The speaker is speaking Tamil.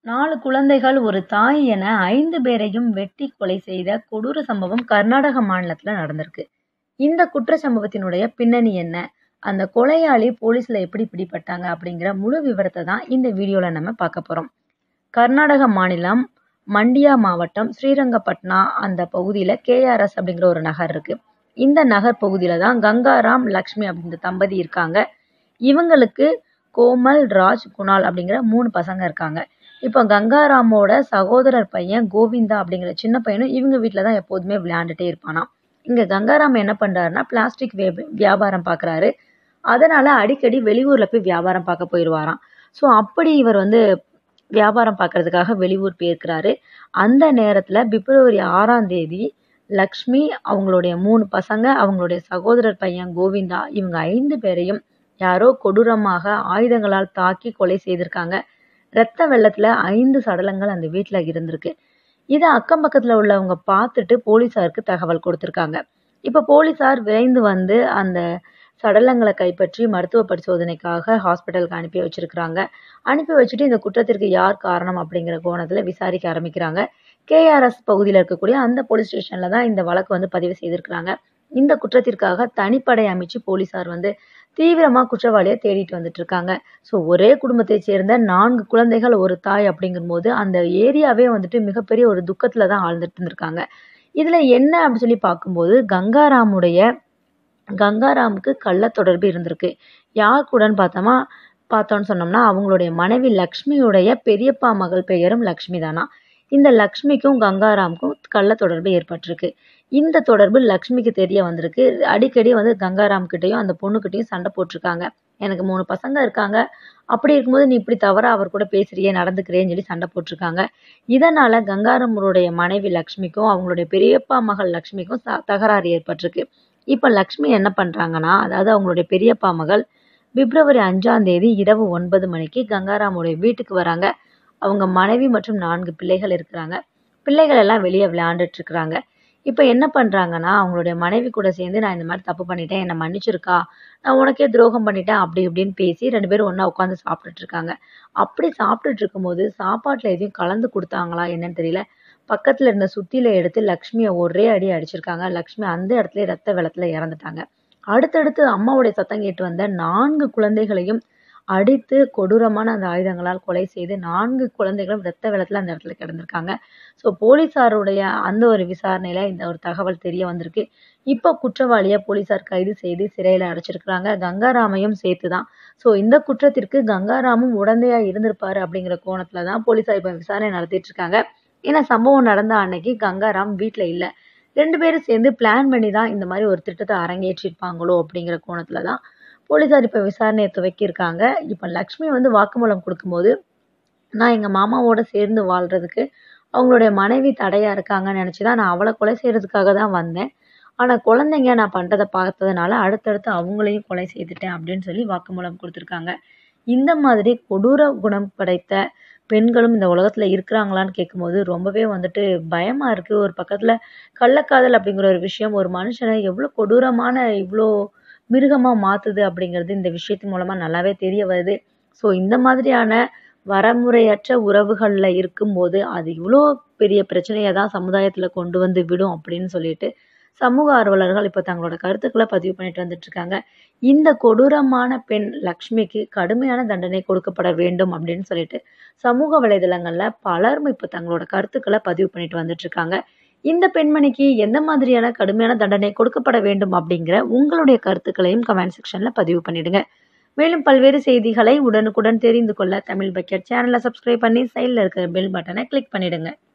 நாலு குழந்தைகள் ஒரு தாய் என ஐந்து பேரையும் வெட்டி கொலை செய்த கொடூர சம்பவம் கர்நாடக மாநிலத்தில் நடந்திருக்கு இந்த குற்ற சம்பவத்தினுடைய பின்னணி என்ன அந்த கொலையாளி போலீஸ்ல எப்படி பிடிபட்டாங்க அப்படிங்கிற முழு விவரத்தை தான் இந்த வீடியோவில் நம்ம பார்க்க போகிறோம் கர்நாடக மாநிலம் மண்டியா மாவட்டம் ஸ்ரீரங்கப்பட்னா அந்த பகுதியில் கேஆர்எஸ் அப்படிங்கிற ஒரு நகர் இருக்கு இந்த நகர் பகுதியில் தான் கங்காராம் லக்ஷ்மி அப்படிங்கிற தம்பதி இருக்காங்க இவங்களுக்கு கோமல் ராஜ் குணால் அப்படிங்கிற மூணு பசங்க இருக்காங்க இப்போ கங்காராமோட சகோதரர் பையன் கோவிந்தா அப்படிங்கிற சின்ன பையனும் இவங்க வீட்டில் தான் எப்போதுமே விளையாண்டுட்டே இருப்பானாம் இங்கே கங்காராம் என்ன பண்ணுறாருன்னா பிளாஸ்டிக் வே வியாபாரம் பார்க்குறாரு அதனால் அடிக்கடி வெளியூரில் போய் வியாபாரம் பார்க்க போயிடுவாராம் ஸோ அப்படி இவர் வந்து வியாபாரம் பார்க்கறதுக்காக வெளியூர் போயிருக்கிறாரு அந்த நேரத்தில் பிப்ரவரி ஆறாம் தேதி லக்ஷ்மி அவங்களுடைய மூணு பசங்க அவங்களுடைய சகோதரர் பையன் கோவிந்தா இவங்க ஐந்து பேரையும் யாரோ கொடூரமாக ஆயுதங்களால் தாக்கி கொலை செய்திருக்காங்க ரத்த வெள்ளத்தில் ஐந்து சடலங்கள் அந்த வீட்டில் இருந்திருக்கு இதை அக்கம் பக்கத்தில் உள்ளவங்க பார்த்துட்டு போலீஸாருக்கு தகவல் கொடுத்துருக்காங்க இப்போ போலீஸார் விரைந்து வந்து அந்த சடலங்களை கைப்பற்றி மருத்துவ பரிசோதனைக்காக ஹாஸ்பிட்டலுக்கு அனுப்பி வச்சிருக்கிறாங்க அனுப்பி வச்சுட்டு இந்த குற்றத்திற்கு யார் காரணம் அப்படிங்கிற கோணத்தில் விசாரிக்க ஆரம்பிக்கிறாங்க கேஆர்எஸ் பகுதியில் இருக்கக்கூடிய அந்த போலீஸ் ஸ்டேஷனில் தான் இந்த வழக்கு வந்து பதிவு செய்திருக்கிறாங்க இந்த குற்றத்திற்காக தனிப்படை அமைச்சு போலீஸார் வந்து தீவிரமாக குற்றவாளியை தேடிட்டு வந்துட்டு இருக்காங்க ஸோ ஒரே குடும்பத்தை சேர்ந்த நான்கு குழந்தைகள் ஒரு தாய் அப்படிங்கும்போது அந்த ஏரியாவே வந்துட்டு மிகப்பெரிய ஒரு துக்கத்தில் தான் ஆழ்ந்துட்டு இருந்திருக்காங்க இதில் என்ன அப்படின்னு சொல்லி பார்க்கும்போது கங்காராமுடைய கங்காராமுக்கு கள்ள தொடர்பு இருந்திருக்கு யார் கூடன்னு பார்த்தோமா பார்த்தோன்னு சொன்னோம்னா அவங்களுடைய மனைவி லக்ஷ்மியுடைய பெரியப்பா மகள் பெயரும் லக்ஷ்மி தானா இந்த லக்ஷ்மிக்கும் கங்காராமுக்கும் கள்ள தொடர்பு ஏற்பட்டிருக்கு இந்த தொடர்பு லக்ஷ்மிக்கு தெரிய வந்திருக்கு அடிக்கடி வந்து கங்காராம் கிட்டேயும் அந்த பொண்ணுக்கிட்டையும் சண்டை போட்டிருக்காங்க எனக்கு மூணு பசங்க இருக்காங்க அப்படி இருக்கும்போது நீ இப்படி தவறா அவர் கூட பேசுறியே நடந்துக்கிறேன்னு சொல்லி சண்டை போட்டிருக்காங்க இதனால கங்காரமருடைய மனைவி லக்ஷ்மிக்கும் அவங்களுடைய பெரியப்பா மகள் லக்ஷ்மிக்கும் தகராறு ஏற்பட்டிருக்கு இப்போ லக்ஷ்மி என்ன பண்ணுறாங்கன்னா அதாவது அவங்களுடைய பெரியப்பா மகள் பிப்ரவரி அஞ்சாம் தேதி இரவு ஒன்பது மணிக்கு கங்காராமுடைய வீட்டுக்கு வராங்க அவங்க மனைவி மற்றும் நான்கு பிள்ளைகள் இருக்கிறாங்க பிள்ளைகள் எல்லாம் வெளியே விளையாண்டுட்டு இருக்கிறாங்க இப்போ என்ன பண்ணுறாங்கன்னா அவங்களுடைய மனைவி கூட சேர்ந்து நான் இந்த மாதிரி தப்பு பண்ணிட்டேன் என்னை மன்னிச்சிருக்கா நான் உனக்கே துரோகம் பண்ணிட்டேன் அப்படி இப்படின்னு பேசி ரெண்டு பேரும் ஒன்றா உட்காந்து சாப்பிட்டுட்டு இருக்காங்க அப்படி சாப்பிட்டுட்டு இருக்கும்போது சாப்பாட்டில் எதையும் கலந்து கொடுத்தாங்களா என்னன்னு தெரியல பக்கத்தில் இருந்த சுத்தியில எடுத்து லக்ஷ்மியை ஒரே அடி அடிச்சிருக்காங்க லக்ஷ்மி அந்த இடத்துல ரத்த வெள்ளத்துல இறந்துட்டாங்க அடுத்தடுத்து அம்மாவுடைய சத்தம் கேட்டு வந்த நான்கு குழந்தைகளையும் அடித்து கொடூரமான அந்த ஆயுதங்களால் கொலை செய்து நான்கு குழந்தைகளும் ரத்த வெள்ளத்தில் அந்த இடத்துல கிடந்திருக்காங்க ஸோ போலீஸாருடைய அந்த ஒரு விசாரணையில் இந்த ஒரு தகவல் தெரிய வந்திருக்கு இப்போ குற்றவாளியை போலீஸார் கைது செய்து சிறையில் அடைச்சிருக்கிறாங்க கங்காராமையும் சேர்த்து தான் ஸோ இந்த குற்றத்திற்கு கங்காராமும் உடந்தையாக இருந்திருப்பாரு அப்படிங்கிற கோணத்தில் தான் போலீஸார் இப்போ விசாரணை நடத்திட்டு இருக்காங்க ஏன்னா சம்பவம் நடந்த அன்னைக்கு கங்காராம் வீட்டில் இல்லை ரெண்டு பேரும் சேர்ந்து பிளான் பண்ணி தான் இந்த மாதிரி ஒரு திட்டத்தை அரங்கேற்றிருப்பாங்களோ அப்படிங்கிற கோணத்தில் தான் போலீஸார் இப்போ விசாரணையை துவக்கியிருக்காங்க இப்போ லக்ஷ்மி வந்து வாக்குமூலம் கொடுக்கும்போது நான் எங்கள் மாமாவோட சேர்ந்து வாழ்கிறதுக்கு அவங்களுடைய மனைவி தடையாக இருக்காங்கன்னு நினச்சி தான் நான் அவளை கொலை செய்கிறதுக்காக தான் வந்தேன் ஆனால் குழந்தைங்க நான் பண்ணுறதை பார்த்ததுனால அடுத்தடுத்து அவங்களையும் கொலை செய்துட்டேன் அப்படின்னு சொல்லி வாக்குமூலம் கொடுத்துருக்காங்க இந்த மாதிரி கொடூர குணம் படைத்த பெண்களும் இந்த உலகத்தில் இருக்கிறாங்களான்னு கேட்கும்போது ரொம்பவே வந்துட்டு பயமாக இருக்குது ஒரு பக்கத்தில் கள்ளக்காதல் அப்படிங்கிற ஒரு விஷயம் ஒரு மனுஷனை எவ்வளோ கொடூரமான இவ்வளோ மிருகமாக மாற்றுது அப்படிங்கிறது இந்த விஷயத்து மூலமாக நல்லாவே தெரிய வருது ஸோ இந்த மாதிரியான வரமுறையற்ற உறவுகளில் இருக்கும்போது அது இவ்வளோ பெரிய பிரச்சனையை தான் சமுதாயத்தில் கொண்டு வந்து விடும் அப்படின்னு சொல்லிட்டு சமூக ஆர்வலர்கள் இப்போ தங்களோட கருத்துக்களை பதிவு பண்ணிட்டு வந்துட்டு இருக்காங்க இந்த கொடூரமான பெண் லக்ஷ்மிக்கு கடுமையான தண்டனை கொடுக்கப்பட வேண்டும் அப்படின்னு சொல்லிட்டு சமூக வலைதளங்களில் பலரும் இப்போ தங்களோட கருத்துக்களை பதிவு பண்ணிட்டு வந்துட்டு இருக்காங்க இந்த பெண்மணிக்கு எந்த மாதிரியான கடுமையான தண்டனை கொடுக்கப்பட வேண்டும் அப்படிங்கிற உங்களுடைய கருத்துக்களையும் கமெண்ட் செக்ஷனில் பதிவு பண்ணிடுங்க மேலும் பல்வேறு செய்திகளை உடனுக்குடன் தெரிந்து கொள்ள தமிழ் பக்கெட் சேனலை சப்ஸ்கிரைப் பண்ணி சைடில் இருக்கிற பெல் பட்டனை கிளிக் பண்ணிடுங்க